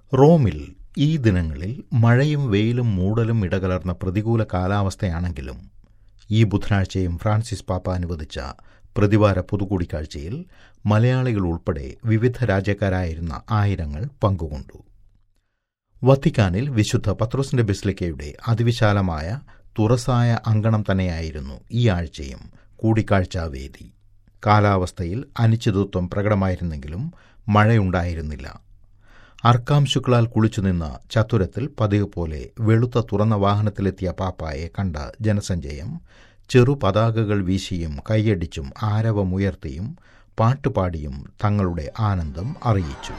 റോമിൽ ഈ ദിനങ്ങളിൽ മഴയും വെയിലും മൂടലും ഇടകലർന്ന പ്രതികൂല കാലാവസ്ഥയാണെങ്കിലും ഈ ബുധനാഴ്ചയും ഫ്രാൻസിസ് പാപ്പ അനുവദിച്ച പ്രതിവാര പൊതുകൂടിക്കാഴ്ചയിൽ മലയാളികൾ ഉൾപ്പെടെ വിവിധ രാജ്യക്കാരായിരുന്ന ആയിരങ്ങൾ പങ്കുകൊണ്ടു വത്തിക്കാനിൽ വിശുദ്ധ പത്രോസിന്റെ ബെസ്ലിക്കയുടെ അതിവിശാലമായ തുറസായ അങ്കണം തന്നെയായിരുന്നു ഈ ആഴ്ചയും കൂടിക്കാഴ്ചാ വേദി കാലാവസ്ഥയിൽ അനിശ്ചിതത്വം പ്രകടമായിരുന്നെങ്കിലും മഴയുണ്ടായിരുന്നില്ല അർക്കാംശുക്കളാൽ കുളിച്ചുനിന്ന ചത്തുരത്തിൽ പതിവ് പോലെ വെളുത്ത തുറന്ന വാഹനത്തിലെത്തിയ പാപ്പായെ കണ്ട ജനസഞ്ചയം ചെറു പതാകകൾ വീശിയും കൈയടിച്ചും ആരവമുയർത്തിയും പാട്ടുപാടിയും തങ്ങളുടെ ആനന്ദം അറിയിച്ചു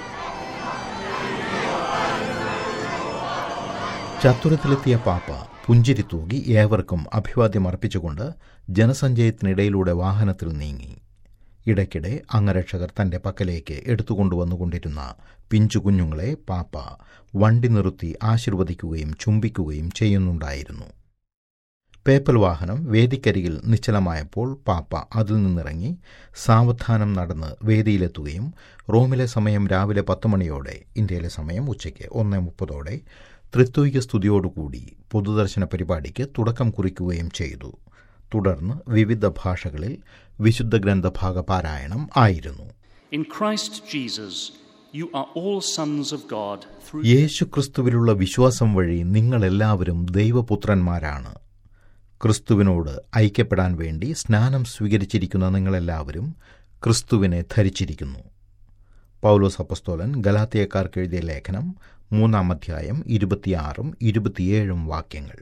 ചത്തുരത്തിലെത്തിയ പാപ്പ പുഞ്ചിരി തൂകി ഏവർക്കും അഭിവാദ്യം അർപ്പിച്ചുകൊണ്ട് ജനസഞ്ചയത്തിനിടയിലൂടെ വാഹനത്തിൽ നീങ്ങി ഇടയ്ക്കിടെ അംഗരക്ഷകർ തന്റെ പക്കലേക്ക് എടുത്തുകൊണ്ടുവന്നുകൊണ്ടിരുന്ന പിഞ്ചു കുഞ്ഞുങ്ങളെ പാപ്പ വണ്ടി നിർത്തി ആശീർവദിക്കുകയും ചുംബിക്കുകയും ചെയ്യുന്നുണ്ടായിരുന്നു പേപ്പൽ വാഹനം വേദിക്കരികിൽ നിശ്ചലമായപ്പോൾ പാപ്പ അതിൽ നിന്നിറങ്ങി സാവധാനം നടന്ന് വേദിയിലെത്തുകയും റോമിലെ സമയം രാവിലെ പത്ത് മണിയോടെ ഇന്ത്യയിലെ സമയം ഉച്ചയ്ക്ക് ഒന്ന് മുപ്പതോടെ ത്രിത്വിക സ്തുതിയോടുകൂടി പൊതുദർശന പരിപാടിക്ക് തുടക്കം കുറിക്കുകയും ചെയ്തു തുടർന്ന് വിവിധ ഭാഷകളിൽ വിശുദ്ധ ഗ്രന്ഥഭാഗ പാരായണം ആയിരുന്നു In Christ Jesus, you are all sons of God through യേശുക്രിസ്തുവിലുള്ള വിശ്വാസം വഴി നിങ്ങളെല്ലാവരും ദൈവപുത്രന്മാരാണ് ക്രിസ്തുവിനോട് ഐക്യപ്പെടാൻ വേണ്ടി സ്നാനം സ്വീകരിച്ചിരിക്കുന്ന നിങ്ങളെല്ലാവരും ക്രിസ്തുവിനെ ധരിച്ചിരിക്കുന്നു പൗലോസ് അപ്പസ്തോലൻ ഗലാത്തിയക്കാർക്ക് എഴുതിയ ലേഖനം മൂന്നാം അധ്യായം ഇരുപത്തിയാറും ഇരുപത്തിയേഴും വാക്യങ്ങൾ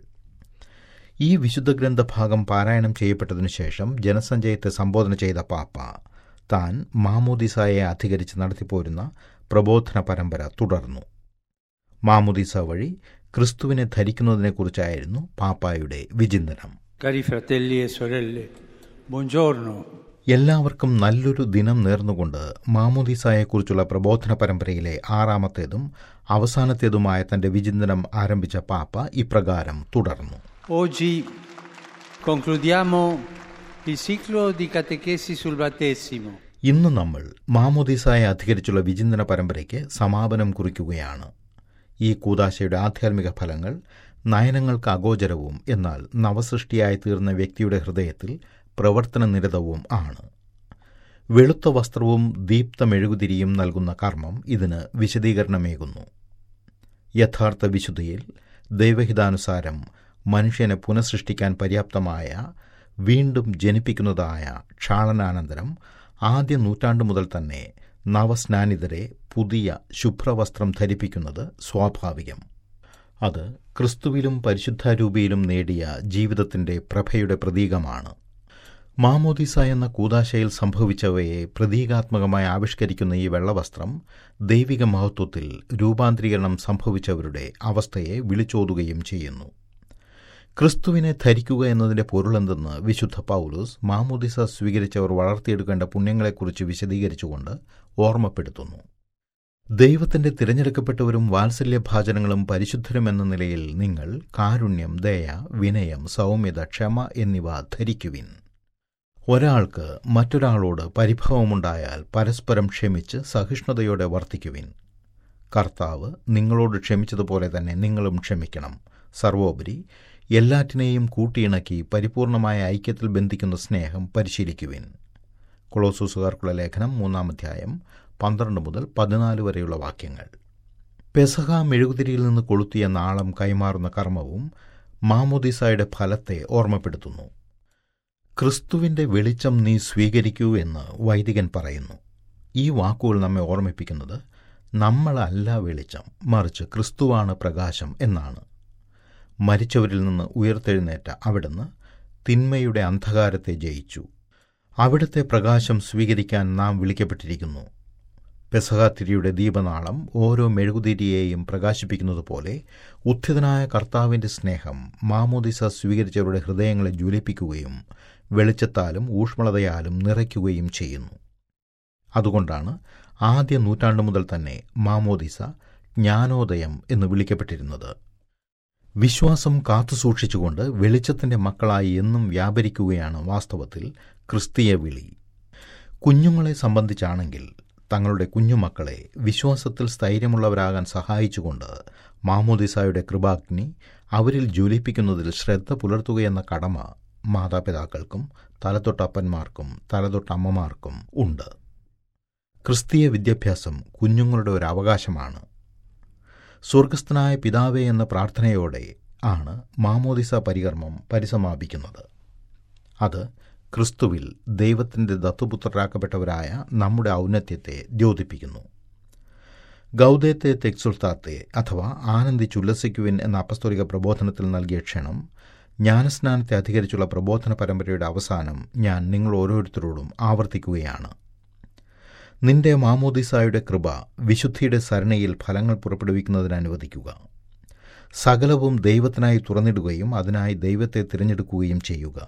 ഈ വിശുദ്ധ ഗ്രന്ഥഭാഗം പാരായണം ചെയ്യപ്പെട്ടതിനു ശേഷം ജനസഞ്ചയത്തെ സംബോധന ചെയ്ത പാപ്പ താൻ മാമോദിസായെ അധികരിച്ച് നടത്തിപ്പോരുന്ന പ്രബോധന പരമ്പര തുടർന്നു മാമോദിസ വഴി ക്രിസ്തുവിനെ ധരിക്കുന്നതിനെക്കുറിച്ചായിരുന്നു പാപ്പായുടെ വിചിന്തനം Cari fratelli e sorelle, buongiorno. എല്ലാവർക്കും നല്ലൊരു ദിനം നേർന്നുകൊണ്ട് മാമോദിസായെക്കുറിച്ചുള്ള പ്രബോധന പരമ്പരയിലെ ആറാമത്തേതും അവസാനത്തേതുമായ തന്റെ വിചിന്തനം ആരംഭിച്ച പാപ്പ ഇപ്രകാരം തുടർന്നു Oggi concludiamo il ciclo di catechesi sul battesimo. ഇന്ന് നമ്മൾ മാമോദിസായെ അധികരിച്ചുള്ള വിചിന്തന പരമ്പരയ്ക്ക് സമാപനം കുറിക്കുകയാണ് ഈ കൂതാശയുടെ ആധ്യാത്മിക ഫലങ്ങൾ നയനങ്ങൾക്ക് അഗോചരവും എന്നാൽ നവസൃഷ്ടിയായി തീർന്ന വ്യക്തിയുടെ ഹൃദയത്തിൽ പ്രവർത്തന നിരതവും ആണ് വെളുത്ത വസ്ത്രവും ദീപ്ത മെഴുകുതിരിയും നൽകുന്ന കർമ്മം ഇതിന് വിശദീകരണമേകുന്നു യഥാർത്ഥ വിശുദ്ധിയിൽ ദൈവഹിതാനുസാരം മനുഷ്യനെ പുനഃസൃഷ്ടിക്കാൻ പര്യാപ്തമായ വീണ്ടും ജനിപ്പിക്കുന്നതായ ക്ഷാളനാനന്തരം ആദ്യ നൂറ്റാണ്ടു മുതൽ തന്നെ നവസ്നാനിതരെ പുതിയ ശുഭ്രവസ്ത്രം ധരിപ്പിക്കുന്നത് സ്വാഭാവികം അത് ക്രിസ്തുവിലും പരിശുദ്ധാരൂപിയിലും നേടിയ ജീവിതത്തിന്റെ പ്രഭയുടെ പ്രതീകമാണ് മാമോദിസ എന്ന കൂതാശയിൽ സംഭവിച്ചവയെ പ്രതീകാത്മകമായി ആവിഷ്കരിക്കുന്ന ഈ വെള്ളവസ്ത്രം ദൈവിക മഹത്വത്തിൽ രൂപാന്തരീകരണം സംഭവിച്ചവരുടെ അവസ്ഥയെ വിളിച്ചോതുകയും ചെയ്യുന്നു ക്രിസ്തുവിനെ ധരിക്കുക എന്നതിന്റെ പൊരുളെന്തെന്ന് വിശുദ്ധ പൗലോസ് മാമോദിസ സ്വീകരിച്ചവർ വളർത്തിയെടുക്കേണ്ട പുണ്യങ്ങളെക്കുറിച്ച് വിശദീകരിച്ചുകൊണ്ട് ഓർമ്മപ്പെടുത്തുന്നു ദൈവത്തിന്റെ തിരഞ്ഞെടുക്കപ്പെട്ടവരും വാത്സല്യഭാചനങ്ങളും പരിശുദ്ധരും എന്ന നിലയിൽ നിങ്ങൾ കാരുണ്യം ദയ വിനയം സൗമ്യത ക്ഷമ എന്നിവ ധരിക്കുവിൻ ഒരാൾക്ക് മറ്റൊരാളോട് പരിഭവമുണ്ടായാൽ പരസ്പരം ക്ഷമിച്ച് സഹിഷ്ണുതയോടെ വർത്തിക്കുവിൻ കർത്താവ് നിങ്ങളോട് ക്ഷമിച്ചതുപോലെ തന്നെ നിങ്ങളും ക്ഷമിക്കണം സർവോപരി എല്ലാറ്റിനെയും കൂട്ടിയിണക്കി പരിപൂർണമായ ഐക്യത്തിൽ ബന്ധിക്കുന്ന സ്നേഹം പരിശീലിക്കുവിൻ കൊളോസൂസുകാർക്കുള്ള ലേഖനം മൂന്നാം അധ്യായം പന്ത്രണ്ട് മുതൽ പതിനാല് വരെയുള്ള വാക്യങ്ങൾ പെസഹ മെഴുകുതിരിയിൽ നിന്ന് കൊളുത്തിയ നാളം കൈമാറുന്ന കർമ്മവും മാമോദിസായുടെ ഫലത്തെ ഓർമ്മപ്പെടുത്തുന്നു ക്രിസ്തുവിന്റെ വെളിച്ചം നീ സ്വീകരിക്കൂ എന്ന് വൈദികൻ പറയുന്നു ഈ വാക്കുകൾ നമ്മെ ഓർമ്മിപ്പിക്കുന്നത് നമ്മളല്ല വെളിച്ചം മറിച്ച് ക്രിസ്തുവാണ് പ്രകാശം എന്നാണ് മരിച്ചവരിൽ നിന്ന് ഉയർത്തെഴുന്നേറ്റ അവിടുന്ന് തിന്മയുടെ അന്ധകാരത്തെ ജയിച്ചു അവിടുത്തെ പ്രകാശം സ്വീകരിക്കാൻ നാം വിളിക്കപ്പെട്ടിരിക്കുന്നു പെസഹാത്തിരിയുടെ ദീപനാളം ഓരോ മെഴുകുതിരിയെയും പ്രകാശിപ്പിക്കുന്നതുപോലെ ഉത്ഥിതനായ കർത്താവിന്റെ സ്നേഹം മാമോദിസ സ്വീകരിച്ചവരുടെ ഹൃദയങ്ങളെ ജ്വലിപ്പിക്കുകയും വെളിച്ചത്താലും ഊഷ്മളതയാലും നിറയ്ക്കുകയും ചെയ്യുന്നു അതുകൊണ്ടാണ് ആദ്യ നൂറ്റാണ്ടു മുതൽ തന്നെ മാമോദിസ ജ്ഞാനോദയം എന്ന് വിളിക്കപ്പെട്ടിരുന്നത് വിശ്വാസം കാത്തുസൂക്ഷിച്ചുകൊണ്ട് വെളിച്ചത്തിന്റെ മക്കളായി എന്നും വ്യാപരിക്കുകയാണ് വാസ്തവത്തിൽ ക്രിസ്തീയ വിളി കുഞ്ഞുങ്ങളെ സംബന്ധിച്ചാണെങ്കിൽ തങ്ങളുടെ കുഞ്ഞുമക്കളെ വിശ്വാസത്തിൽ സ്ഥൈര്യമുള്ളവരാകാൻ സഹായിച്ചുകൊണ്ട് മാമോദിസായുടെ കൃപാഗ്നി അവരിൽ ജ്വലിപ്പിക്കുന്നതിൽ ശ്രദ്ധ പുലർത്തുകയെന്ന കടമ മാതാപിതാക്കൾക്കും തലതൊട്ടപ്പന്മാർക്കും തലതൊട്ടമ്മമാർക്കും ഉണ്ട് ക്രിസ്തീയ വിദ്യാഭ്യാസം കുഞ്ഞുങ്ങളുടെ ഒരു അവകാശമാണ് സ്വർഗസ്ഥനായ പിതാവേ എന്ന പ്രാർത്ഥനയോടെ ആണ് മാമോദിസ പരികർമ്മം പരിസമാപിക്കുന്നത് അത് ക്രിസ്തുവിൽ ദൈവത്തിൻ്റെ ദത്തുപുത്രരാക്കപ്പെട്ടവരായ നമ്മുടെ ഔന്നത്യത്തെ ദ്യോതിപ്പിക്കുന്നു ഗൗദേത്തെ തെക്സുൽത്താത്തെ അഥവാ ആനന്ദിച്ചുല്ലസിക്കുവിൻ എന്ന അപ്പസ്തോലിക പ്രബോധനത്തിൽ നൽകിയ ക്ഷണം ജ്ഞാനസ്നാനത്തെ അധികരിച്ചുള്ള പ്രബോധന പരമ്പരയുടെ അവസാനം ഞാൻ നിങ്ങൾ ഓരോരുത്തരോടും ആവർത്തിക്കുകയാണ് നിന്റെ മാമോദിസായുടെ കൃപ വിശുദ്ധിയുടെ സരണിയിൽ ഫലങ്ങൾ പുറപ്പെടുവിക്കുന്നതിന് അനുവദിക്കുക സകലവും ദൈവത്തിനായി തുറന്നിടുകയും അതിനായി ദൈവത്തെ തിരഞ്ഞെടുക്കുകയും ചെയ്യുക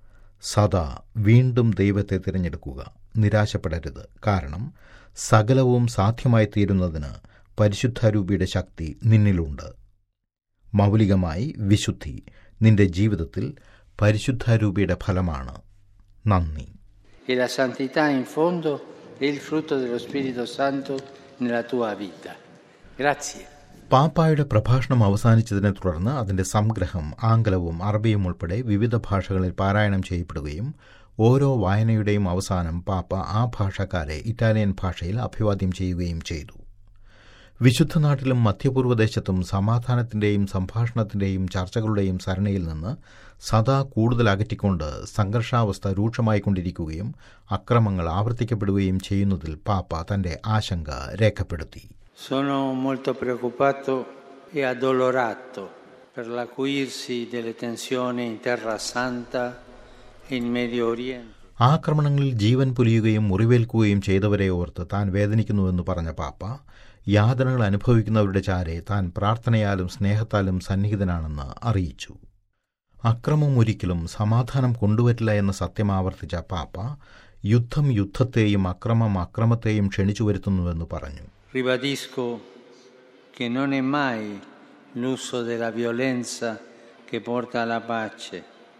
സദാ വീണ്ടും ദൈവത്തെ തിരഞ്ഞെടുക്കുക നിരാശപ്പെടരുത് കാരണം സകലവും സാധ്യമായി തീരുന്നതിന് പരിശുദ്ധാരൂപിയുടെ ശക്തി നിന്നിലുണ്ട് മൗലികമായി വിശുദ്ധി നിന്റെ ജീവിതത്തിൽ പരിശുദ്ധാരൂപിയുടെ ഫലമാണ് നന്ദി E la santità in fondo è il frutto dello Spirito Santo nella tua vita. Grazie. പാപ്പായുടെ പ്രഭാഷണം അവസാനിച്ചതിനെ തുടർന്ന് അതിന്റെ സംഗ്രഹം ആംഗലവും അറബിയും ഉൾപ്പെടെ വിവിധ ഭാഷകളിൽ പാരായണം ചെയ്യപ്പെടുകയും ഓരോ വായനയുടെയും അവസാനം പാപ്പ ആ ഭാഷക്കാരെ ഇറ്റാലിയൻ ഭാഷയിൽ അഭിവാദ്യം ചെയ്യുകയും ചെയ്തു വിശുദ്ധ നാട്ടിലും മധ്യപൂർവ്വദേശത്തും സമാധാനത്തിന്റെയും സംഭാഷണത്തിന്റെയും ചർച്ചകളുടെയും സരണിയിൽ നിന്ന് സദാ കൂടുതൽ അകറ്റിക്കൊണ്ട് സംഘർഷാവസ്ഥ രൂക്ഷമായിക്കൊണ്ടിരിക്കുകയും അക്രമങ്ങൾ ആവർത്തിക്കപ്പെടുകയും ചെയ്യുന്നതിൽ പാപ്പ തന്റെ ആശങ്ക രേഖപ്പെടുത്തി Sono molto preoccupato e addolorato per l'acuirsi delle tensioni in Terra Santa e in Medio Oriente. ആക്രമണങ്ങളിൽ ജീവൻ പൊലിയുകയും മുറിവേൽക്കുകയും ചെയ്തവരെ ഓർത്ത് താൻ വേദനിക്കുന്നുവെന്ന് പറഞ്ഞ പാപ്പ യാതനകൾ അനുഭവിക്കുന്നവരുടെ ചാരെ താൻ പ്രാർത്ഥനയാലും സ്നേഹത്താലും സന്നിഹിതനാണെന്ന് അറിയിച്ചു അക്രമം ഒരിക്കലും സമാധാനം കൊണ്ടുവരില്ല എന്ന സത്യം ആവർത്തിച്ച പാപ്പ യുദ്ധം യുദ്ധത്തെയും അക്രമം അക്രമത്തെയും ക്ഷണിച്ചു വരുത്തുന്നുവെന്ന് പറഞ്ഞു Ribadisco che non è mai l'uso della violenza che porta alla pace.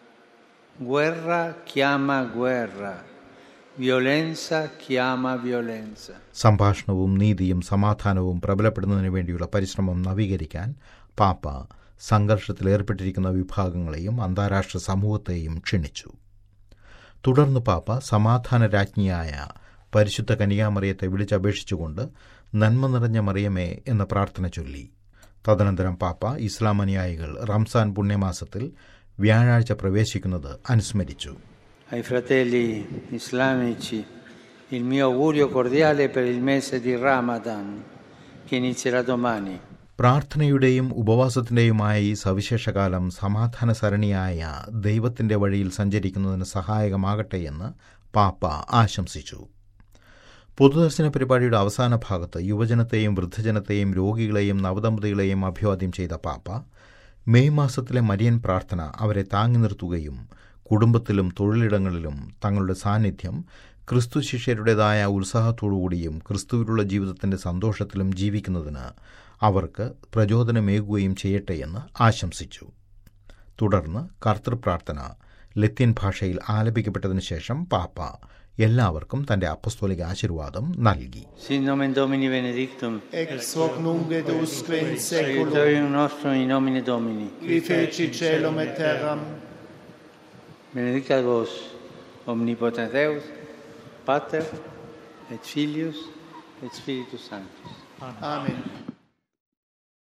Guerra chiama guerra, violenza chiama violenza. സംഭാഷണവും നീതിയും സമാധാനവും പ്രബലപ്പെടുന്നതിനു വേണ്ടിയുള്ള പരിശ്രമം നവീകരിക്കാൻ പാപ്പ സംഘർഷത്തിലേർപ്പെട്ടിരിക്കുന്ന വിഭാഗങ്ങളെയും അന്താരാഷ്ട്ര സമൂഹത്തെയും ക്ഷണിച്ചു തുടർന്ന് പാപ്പ സമാധാന രാജ്ഞിയായ പരിശുദ്ധ കനികാമറിയത്തെ വിളിച്ചപേക്ഷിച്ചുകൊണ്ട് നന്മ നിറഞ്ഞ മറിയമേ എന്ന പ്രാർത്ഥന ചൊല്ലി തദനന്തരം പാപ്പ ഇസ്ലാം അനുയായികൾ റംസാൻ പുണ്യമാസത്തിൽ വ്യാഴാഴ്ച പ്രവേശിക്കുന്നത് അനുസ്മരിച്ചു Ai fratelli islamici il mio augurio cordiale per il mese di Ramadan che inizierà domani. പ്രാർത്ഥനയുടെയും ഉപവാസത്തിൻ്റെയുമായ ഈ സവിശേഷകാലം സമാധാന സരണിയായ ദൈവത്തിൻ്റെ വഴിയിൽ സഞ്ചരിക്കുന്നതിന് സഹായകമാകട്ടെ എന്ന് പാപ്പ ആശംസിച്ചു പൊതുദർശന പരിപാടിയുടെ അവസാന ഭാഗത്ത് യുവജനത്തെയും വൃദ്ധജനത്തെയും രോഗികളെയും നവദമ്പതികളെയും അഭിവാദ്യം ചെയ്ത പാപ്പ മെയ് മാസത്തിലെ മരിയൻ പ്രാർത്ഥന അവരെ താങ്ങി നിർത്തുകയും കുടുംബത്തിലും തൊഴിലിടങ്ങളിലും തങ്ങളുടെ സാന്നിധ്യം ക്രിസ്തു ശിഷ്യരുടേതായ ഉത്സാഹത്തോടുകൂടിയും ക്രിസ്തുവിലുള്ള ജീവിതത്തിൻ്റെ സന്തോഷത്തിലും ജീവിക്കുന്നതിന് അവർക്ക് പ്രചോദനമേകുകയും ചെയ്യട്ടെ എന്ന് ആശംസിച്ചു തുടർന്ന് കർത്തൃപ്രാർത്ഥന ലത്തീൻ ഭാഷയിൽ ആലപിക്കപ്പെട്ടതിനു ശേഷം പാപ്പ എല്ലാവർക്കും തന്റെ അപ്പസ്തോലിക ആശീർവാദം നൽകി Sin nomen Domini benedictum, ex hoc nunc et usque in seculum, aiutorium nostrum in nomine Domini. qui feci celum et terram, Benedicat vos, omnipotens Deus, Pater, et Filius, et Spiritus Sanctus. Amen.